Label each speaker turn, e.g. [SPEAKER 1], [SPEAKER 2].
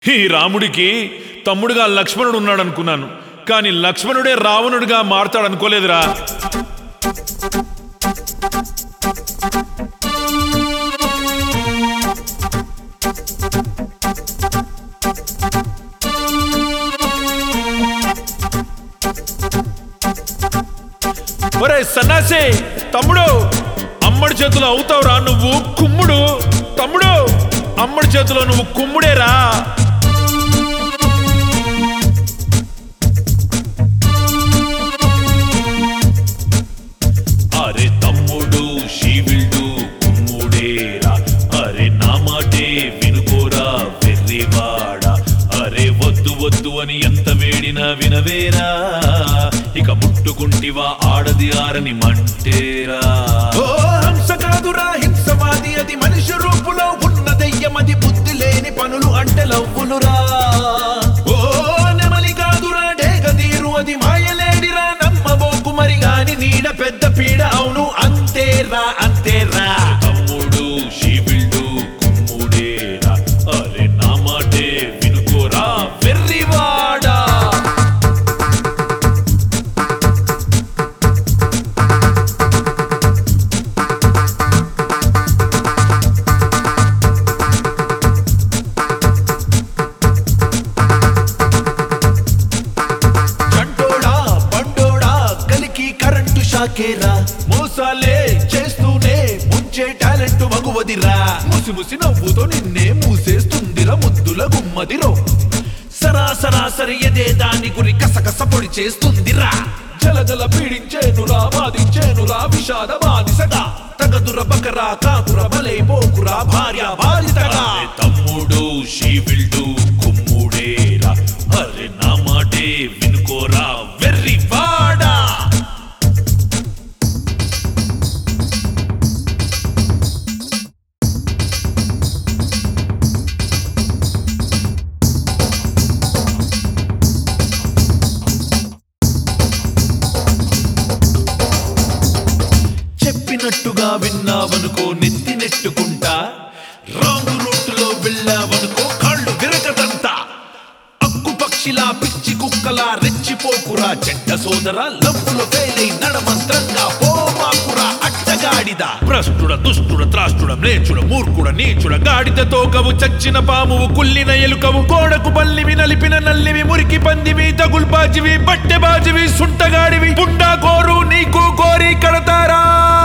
[SPEAKER 1] ఈ రాముడికి తమ్ముడుగా లక్ష్మణుడు ఉన్నాడు అనుకున్నాను కానీ లక్ష్మణుడే రావణుడిగా మారతాడనుకోలేదురా ఒరే సన్నాసి తమ్ముడు అమ్మడి చేతిలో అవుతావురా నువ్వు కుమ్ముడు తమ్ముడు అమ్మడి చేతిలో నువ్వు కుమ్ముడేరా అరే తమ్ముడు శివుడు కుమ్ముడేరా అరే నా మాటే వినుకోరా వెర్రివాడా అరే వద్దు వద్దు అని ఎంత వేడినా వినవేరా ఇక ముట్టుకుంటివా ఆడది ఆరని మంటేరా
[SPEAKER 2] ఓ హంస కాదురా హింసవాది అది మనిషి రూపులో ఉన్న దెయ్యమది బుద్ధి లేని పనులు అంటే లవ్వులురా ఓ నెమలి కాదురా డేగదీరు అది మాయలేడిరా నమ్మబోకు మరి గాని నీడ పెద్ద పీడ అవును అంతేరా అంతేరా
[SPEAKER 1] తమ్ముడు శివుడు కుమ్ముడేరా అరే నా మాటే వినుకోరా
[SPEAKER 2] వెర్రివాడా చంటోడా బండోడా కలికి కరెంటు షాకేరా మోసాలే చేస్తూనే ముంచే టాలెంట్ మగువదిరా ముసి ముసి నవ్వుతో నిన్నే మూసేస్తుందిరా ముద్దుల గుమ్మదిరో సరాసరాసరి ఎదే దాని గురి కసకస పొడి చేస్తుందిరా జలజల పీడించేనురా బాధించేనురా విషాద బానిసగా తగదుర బకరా కాకుర బలై పోకురా భార్య బాధితగా
[SPEAKER 1] అరే తమ్ముడు శివుడు కుమ్ముడేరా అరే నా మాటే వినుకోరా
[SPEAKER 2] వెర్రివాడా చెప్పినట్టుగా విన్నావనుకో నెత్తి నెట్టుకుంటా రాంగ్ రూట్లో వెళ్ళావనుకో కాళ్ళు విరగదంతా అక్కు పక్షిలా పిచ్చి కుక్కలా రెచ్చిపోకురా చెడ్డ సోదరా లవ్వులో ఫెయిలై నడమంత్రంగా పోమాకురా అడ్డగాడిదా
[SPEAKER 1] భ్రష్టుడ దుష్టుడ త్రాష్టుడ మ్లేచుడ మూర్ఖుడ నీచుడ గాడిదతో కవు చచ్చిన పామువు కుల్లిన ఎలుకవు కోడకు బల్లివి నలిపిన నల్లివి మురికి పందివి తగుల్బాజివి బట్టెబాజివి సుంటగాడివి పుండా కోరు నీకు కోరి కడతారా